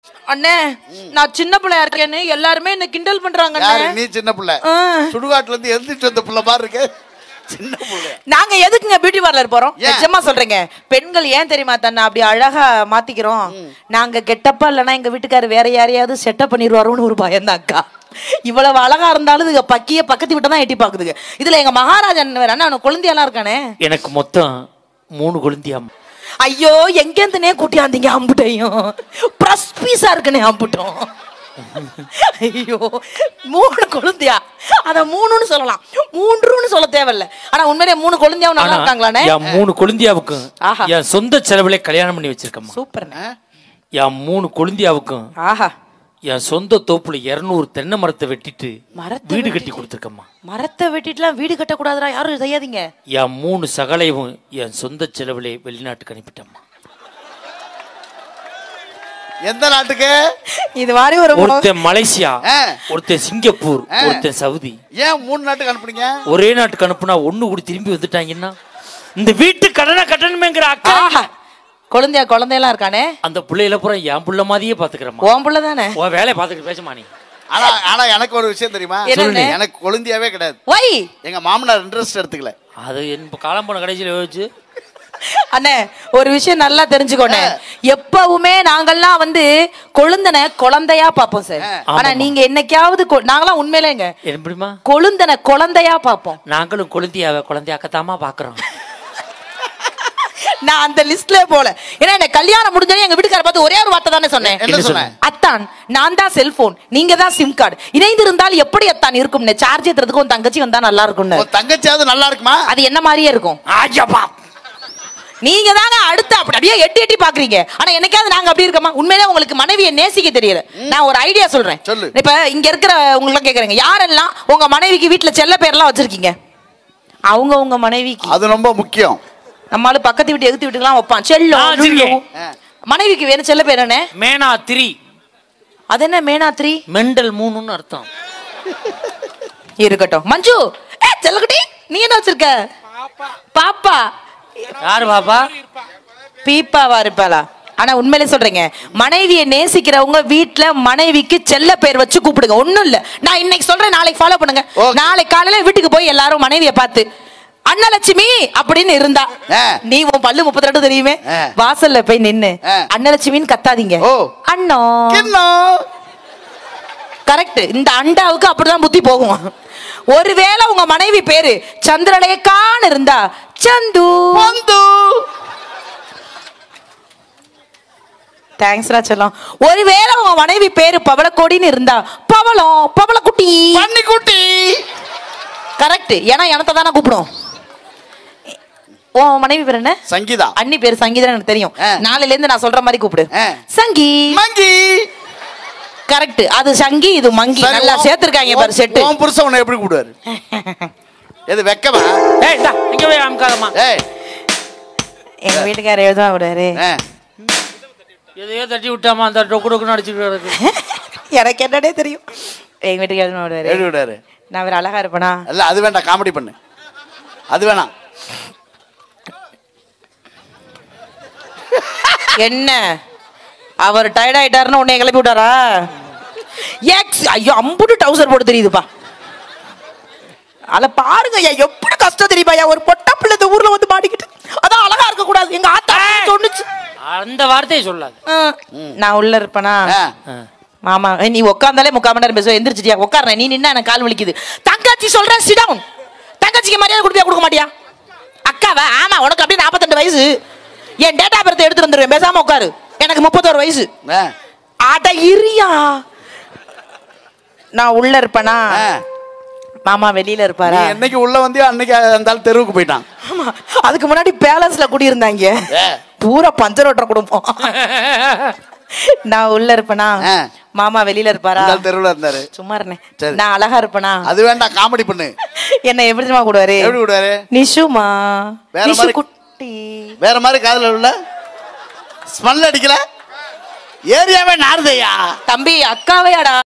அண்ணே நான் சின்ன பிள்ளையா இருக்கேன்னு எல்லாருமே என்ன கிண்டல் பண்றாங்க யாரு அண்ணே. நீ சின்ன பிள்ளை ஆ. சுடுகாட்டுல இருந்து எழுந்திட்டு வந்த பிள்ளை மாதிரி இருக்கு சின்ன பிள்ளை நாங்க எதுக்குங்க பியூட்டி பார்லர் போறோம் ஏன்? நிஜமா சொல்றேங்க பெண்கள் ஏன் தெரியுமா தன்னை அப்படி அழகா மாத்திக்கிறோம் நாங்க கெட்டப்பா இல்லைன்னா எங்க வீட்டுக்காரர் வேற யாரையாவது செட்டப் பண்ணிடுவாரோன்னு ஒரு பயம் அக்கா இவ்வளவு அழகா இருந்தாலும் இதுங்க பக்கிய பக்கத்து விட்டு தான் எட்டி பாக்குதுங்க இதுல எங்க மகாராஜன் வேற அண்ணா அவனுக்கு குழந்தையெல்லாம் இருக்கானே எனக்கு மொத்தம் மூணு குழந்தையா ஐயோ எங்கேருந்துனே கூட்டியாந்தீங்க அம்புட்டையும் ப்ரஸ் பீஸா இருக்குனே அம்புட்டும் ஐயோ மூணு கொழுந்தியா அத மூணுன்னு சொல்லலாம் மூன்றுன்னு சொல்ல தேவையில்ல ஆனா உண்மையிலே மூணு கொழுந்தியாவும் நல்லா இருக்காங்களானே என் மூணு குழந்தையாவுக்கும் ஆஹா. என் சொந்த செலவுல கல்யாணம் பண்ணி வச்சிருக்கம்மா சூப்பர்ண்ணே என் மூணு குழந்தையாவுக்கும் ஆஹா என் சொந்த தோப்புல இருநூறு தென்னை மரத்தை வெட்டிட்டு மரத்தை வீடு வெட்டி- கட்டி கொடுத்துருக்கம்மா மரத்தை வெட்டிட்டுலாம் வீடு கட்டக்கூடாதுடா யாரும் செய்யாதீங்க என் மூணு சகலையும் என் சொந்த செலவுல வெளிநாட்டுக்கு அனுப்பிட்டம்மா எந்த நாட்டுக்கு இது மாதிரி ஒரு ஒருத்தன் மலேசியா ஆ. ஒருத்தன் சிங்கப்பூர் ஆ. ஒருத்தன் சவுதி ஏன் மூணு நாட்டுக்கு அனுப்புனீங்க ஒரே நாட்டுக்கு அனுப்புனா ஒண்ணு கூட திரும்பி வந்துட்டாங்கன்னா இந்த வீட்டு கடனை கட்டணுமேங்கிற அக்கா ஆஹா குழந்தையா குழந்தையெல்லாம் இருக்கானே அந்த பிள்ளையில பூரா என் புள்ள மாதிரியே பாத்துக்கிறம்மா உன் புள்ள தானே உன் வேலையை பாத்துக்கிட்டு பேசமா நீ ஆனா ஆனா எனக்கு ஒரு விஷயம் தெரியுமா என்னண்ணே? எனக்கு கொழுந்தியாவே கிடையாது வை எங்க மாமனார் இன்ட்ரெஸ்ட் எடுத்துக்கல அது என் காலம் போன கடைசியில் யோசிச்சு அண்ணே ஒரு விஷயம் நல்லா தெரிஞ்சுக்கோண்ணே எப்பவுமே நாங்கெல்லாம் வந்து கொழுந்தனை குழந்தையா பாப்போம் சார் ஆனா நீங்க என்னைக்காவது கொ- நாங்கெல்லாம் உண்மையிலேங்க எப்படிமா கொழுந்தனை குழந்தையா பாப்போம் நாங்களும் குழந்தையாவ குழந்தையாக்கத்தாமா பாக்குறோம் நான் அந்த லிஸ்ட்ல போல ஏன்னா என்ன கல்யாணம் முடிஞ்சோடனே எங்க வீட்டுக்கார பார்த்து ஒரே ஒரு வார்த்தை தானே சொன்னேன் என்ன சொன்னேன் அத்தான் நான் தான் செல்போன் நீங்க தான் சிம் கார்டு இணைந்திருந்தால் எப்படி அத்தான் இருக்கும் சார்ஜ் ஏத்துறதுக்கு உன் தங்கச்சி வந்தா நல்லா இருக்கும்னு உன் தங்கச்சியாவது நல்லா இருக்குமா அது என்ன மாதிரியே இருக்கும் ஆஜப்பா நீங்க தாங்க அடுத்து அப்படி அப்படியே எட்டி எட்டி பாக்குறீங்க ஆனா என்னைக்காவது நாங்க அப்படி இருக்கோமா உண்மையிலே உங்களுக்கு மனைவியை நேசிக்க தெரியல நான் ஒரு ஐடியா சொல்றேன் சொல்லு. இப்ப இங்க இருக்கிற உங்களுக்கு கேக்குறேங்க யாரெல்லாம் உங்க மனைவிக்கு வீட்டுல செல்ல பேர்லாம் வச்சிருக்கீங்க அவங்க உங்க மனைவிக்கு அது ரொம்ப முக்கியம் நம்மளால பக்கத்து வீட்டு எகுத்து வீட்டுக்கெல்லாம் வைப்பான் நான் செல்லம் வச்சிருக்கேன். லுல்லு. மனைவிக்கு வேணும் செல்ல பேர் என்ன மேனா திரி அது என்ன மேனாத்ரி மெண்டல் மூணுன்னு அர்த்தம் இருக்கட்டும் மஞ்சு ஏ செல்லக்குட்டி நீ என்ன வச்சிருக்க பாப்பா யாரு பாப்பா பீப்பாவா இருப்பாளா ஆனா உண்மையிலே சொல்றேங்க மனைவியை நேசிக்கிறவங்க வீட்ல மனைவிக்கு செல்ல பேர் வச்சு கூப்பிடுங்க ஒண்ணும் இல்ல நான் இன்னைக்கு சொல்றேன் நாளைக்கு ஃபாலோ பண்ணுங்க Okay. நாளைக்கு காலையில வீட்டுக்கு போய் எல்லாரும் மனைவியை பார்த்து அன்னலட்சுமி அப்படின்னு இருந்தா ஆ. நீ உன் பல்லு முப்பத்தி ரெண்டு தெரியுமே ஆ. வாசல்ல போய் நின்னு ஆ. அன்னலட்சுமின்னு கத்தாதீங்க ஓ. அண்ணோ கிண்ணம் கரெக்ட் இந்த அண்டாவுக்கு அப்படிதான் புத்தி போகும் ஒருவேளை உங்க மனைவி பேரு சந்திரலேகான்னு இருந்தா சந்து பந்து தேங்க்ஸ்ரா செல்லம் ஒருவேளை உங்க மனைவி பேரு பவளக்கோடின்னு இருந்தா பவளம் பவளக்குட்டி பன்னிக்குட்டி கரெக்ட் ஏன்னா எனத்தை தானே கூப்பிடும் உன் மனைவி பேர் என்ன சங்கீதா அண்ணி பேரு சங்கீதா எனக்கு தெரியும் ஆ. நாளையில இருந்து நான் சொல்ற மாதிரி கூப்பிடு ஆ. சங்கி மங்கி கரெக்ட் அது சங்கி இது மங்கி சரி, நல்லா உன்- சேர்த்திருக்காங்க பாரு உன்- செட்டு உன் புருஷன் உன்னை எப்படி கூடுவாரு எது வெக்கமா ஏய் இந்தா, இங்க போய் அமுக்காதம்மா ஏய் எங்க வீட்டுக்காரர் எழுதுவா விடாரு ஆ. எதையோ தட்டி விட்டாமா அந்த டொக்கு டொக்குன்னு அடிச்சுட்டு கிடக்கு எனக்கு என்னடே தெரியும் எங்க வீட்டுக்கு எழுதுவா விடாரு எழுதி விடாரு நான் வேற அழகா இருப்பேனா இல்ல அது வேண்டாம் காமெடி பண்ணு அது வேணாம் என்ன அவர் டயர்ட் ஆயிட்டாருன்னு உன்னை கிளப்பி விட்டாரா எக்ஸ் ஐயோ அம்புட்டு டவுசர் போட்டு தெரியுதுப்பா அல பாருங்க ஐயா எப்படி கஷ்டம் தெரியுமா ஐயா ஒரு பொட்ட பிள்ளை இந்த ஊர்ல வந்து மாட்டிக்கிட்டு அதான் அழகா இருக்க கூடாது எங்க ஆத்தா சொன்னுச்சு அந்த வார்த்தையை சொல்லாது ஆ, நான் உள்ள இருப்பேனா ஆ. மாமா ஏய், நீ உட்காந்தாலே முக்கால் மணி நேரம் பேசுவ எந்திரிச்சிட்டியா உட்கார்றேன் நீ நின்னா எனக்கு கால் வலிக்குது தங்கச்சி சொல்றேன் சிடவுன் தங்கச்சிக்கு மரியாதை கொடுப்பியா கொடுக்க மாட்டியா அக்காவா ஆமா உனக்கு அப்படியே நாற்பத்தெண்டு வயசு என் டேட்டா பர்த் எடுத்து வந்துருவேன் பேசாம உட்காரு எனக்கு முப்பத்தோரு வயசு ஆ. அட இரியா நான் உள்ள இருப்பேனா ஆ. மாமா வெளியில நீ இருப்பாரா என்னைக்கு உள்ள வந்தியோ அன்னைக்கு அந்த ஆள் தெருவுக்கு போயிட்டான் ஆமா அதுக்கு முன்னாடி பேலஸ்ல குடியிருந்தாங்க ஏ. பூரா பஞ்சர் ஓட்டுற குடும்பம் நான் உள்ள இருப்பேனா ஆ. மாமா வெளியில இருப்பாரா அந்த ஆள் தெருவுல இருந்தாரு சும்மா இருந்தேன் சரி. நான் அழகா இருப்பேனா அது வேண்டாம் காமெடி பண்ணு என்ன எப்படி தெரியுமா கூடுவாரு எப்படி விடுவாரு நிஷுமா வேற நிஷு மாதிரி- குட்டி வேற மாதிரி காதுல உள்ள ஸ்மெல் அடிக்கல ஏரியாவே நாறுதையா தம்பி அக்காவையாடா